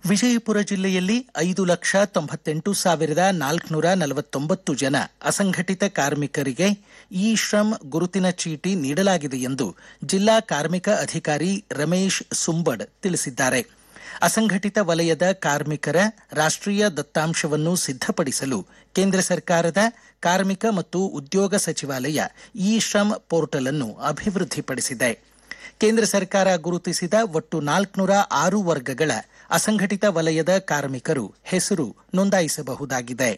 ವಿಜಯಪುರ ಜಿಲ್ಲೆಯಲ್ಲಿ ಐದು ಲಕ್ಷ ತೊಂಬತ್ತೆಂಟು ಸಾವಿರದ ನಾಲ್ಕುನೂರ ನಲವತ್ತೊಂಬತ್ತು ಜನ ಅಸಂಘಟಿತ ಕಾರ್ಮಿಕರಿಗೆ ಇ ಶ್ರಮ್ ಗುರುತಿನ ಚೀಟಿ ನೀಡಲಾಗಿದೆ ಎಂದು ಜಿಲ್ಲಾ ಕಾರ್ಮಿಕ ಅಧಿಕಾರಿ ರಮೇಶ್ ಸುಂಬಡ್ ತಿಳಿಸಿದ್ದಾರೆ ಅಸಂಘಟಿತ ವಲಯದ ಕಾರ್ಮಿಕರ ರಾಷ್ಟ್ರೀಯ ದತ್ತಾಂಶವನ್ನು ಸಿದ್ಧಪಡಿಸಲು ಕೇಂದ್ರ ಸರ್ಕಾರದ ಕಾರ್ಮಿಕ ಮತ್ತು ಉದ್ಯೋಗ ಸಚಿವಾಲಯ ಇ ಶ್ರಮ್ ಪೋರ್ಟಲ್ ಅನ್ನು ಅಭಿವೃದ್ಧಿಪಡಿಸಿದೆ ಕೇಂದ್ರ ಸರ್ಕಾರ ಗುರುತಿಸಿದ ಒಟ್ಟು ನಾಲ್ಕುನೂರ ಆರು ವರ್ಗಗಳ ಅಸಂಘಟಿತ ವಲಯದ ಕಾರ್ಮಿಕರು ಹೆಸರು ನೋಂದಾಯಿಸಬಹುದಾಗಿದೆ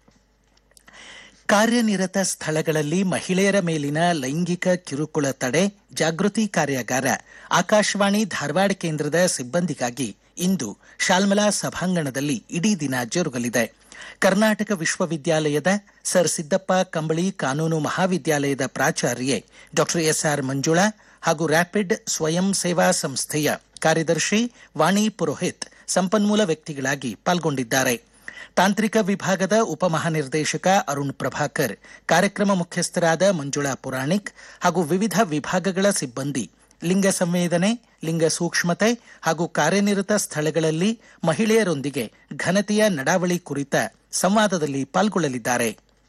ಕಾರ್ಯನಿರತ ಸ್ಥಳಗಳಲ್ಲಿ ಮಹಿಳೆಯರ ಮೇಲಿನ ಲೈಂಗಿಕ ಕಿರುಕುಳ ತಡೆ ಜಾಗೃತಿ ಕಾರ್ಯಾಗಾರ ಆಕಾಶವಾಣಿ ಧಾರವಾಡ ಕೇಂದ್ರದ ಸಿಬ್ಬಂದಿಗಾಗಿ ಇಂದು ಶಾಲ್ಮಲಾ ಸಭಾಂಗಣದಲ್ಲಿ ಇಡೀ ದಿನ ಜರುಗಲಿದೆ ಕರ್ನಾಟಕ ವಿಶ್ವವಿದ್ಯಾಲಯದ ಸರ್ ಸಿದ್ದಪ್ಪ ಕಂಬಳಿ ಕಾನೂನು ಮಹಾವಿದ್ಯಾಲಯದ ಪ್ರಾಚಾರ್ಯೆ ಡಾಕ್ಟರ್ ಎಸ್ಆರ್ ಮಂಜುಳಾ ಹಾಗೂ ರ್ಯಾಪಿಡ್ ಸ್ವಯಂ ಸೇವಾ ಸಂಸ್ಥೆಯ ಕಾರ್ಯದರ್ಶಿ ವಾಣಿ ಪುರೋಹಿತ್ ಸಂಪನ್ಮೂಲ ವ್ಯಕ್ತಿಗಳಾಗಿ ಪಾಲ್ಗೊಂಡಿದ್ದಾರೆ ತಾಂತ್ರಿಕ ವಿಭಾಗದ ಉಪಮಹಾನಿರ್ದೇಶಕ ಅರುಣ್ ಪ್ರಭಾಕರ್ ಕಾರ್ಯಕ್ರಮ ಮುಖ್ಯಸ್ಥರಾದ ಮಂಜುಳಾ ಪುರಾಣಿಕ್ ಹಾಗೂ ವಿವಿಧ ವಿಭಾಗಗಳ ಸಿಬ್ಬಂದಿ ಲಿಂಗ ಸಂವೇದನೆ ಲಿಂಗ ಸೂಕ್ಷ್ಮತೆ ಹಾಗೂ ಕಾರ್ಯನಿರತ ಸ್ಥಳಗಳಲ್ಲಿ ಮಹಿಳೆಯರೊಂದಿಗೆ ಘನತೆಯ ನಡಾವಳಿ ಕುರಿತ ಸಂವಾದದಲ್ಲಿ ಪಾಲ್ಗೊಳ್ಳಲಿದ್ದಾರೆ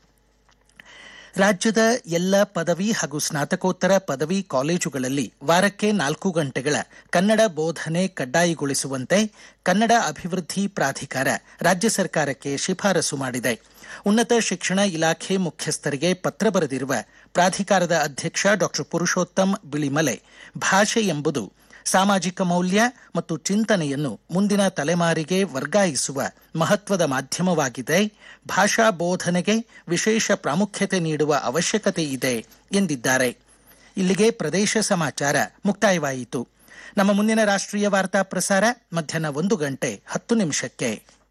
ರಾಜ್ಯದ ಎಲ್ಲ ಪದವಿ ಹಾಗೂ ಸ್ನಾತಕೋತ್ತರ ಪದವಿ ಕಾಲೇಜುಗಳಲ್ಲಿ ವಾರಕ್ಕೆ ನಾಲ್ಕು ಗಂಟೆಗಳ ಕನ್ನಡ ಬೋಧನೆ ಕಡ್ಡಾಯಗೊಳಿಸುವಂತೆ ಕನ್ನಡ ಅಭಿವೃದ್ಧಿ ಪ್ರಾಧಿಕಾರ ರಾಜ್ಯ ಸರ್ಕಾರಕ್ಕೆ ಶಿಫಾರಸು ಮಾಡಿದೆ ಉನ್ನತ ಶಿಕ್ಷಣ ಇಲಾಖೆ ಮುಖ್ಯಸ್ಥರಿಗೆ ಪತ್ರ ಬರೆದಿರುವ ಪ್ರಾಧಿಕಾರದ ಅಧ್ಯಕ್ಷ ಡಾಕ್ಟರ್ ಪುರುಷೋತ್ತಮ್ ಬಿಳಿಮಲೆ ಭಾಷೆ ಎಂಬುದು ಸಾಮಾಜಿಕ ಮೌಲ್ಯ ಮತ್ತು ಚಿಂತನೆಯನ್ನು ಮುಂದಿನ ತಲೆಮಾರಿಗೆ ವರ್ಗಾಯಿಸುವ ಮಹತ್ವದ ಮಾಧ್ಯಮವಾಗಿದೆ ಭಾಷಾ ಬೋಧನೆಗೆ ವಿಶೇಷ ಪ್ರಾಮುಖ್ಯತೆ ನೀಡುವ ಅವಶ್ಯಕತೆ ಇದೆ ಎಂದಿದ್ದಾರೆ ಇಲ್ಲಿಗೆ ಪ್ರದೇಶ ಸಮಾಚಾರ ಮುಕ್ತಾಯವಾಯಿತು ನಮ್ಮ ಮುಂದಿನ ರಾಷ್ಟ್ರೀಯ ವಾರ್ತಾ ಪ್ರಸಾರ ಮಧ್ಯಾಹ್ನ ಒಂದು ಗಂಟೆ ಹತ್ತು ನಿಮಿಷಕ್ಕೆ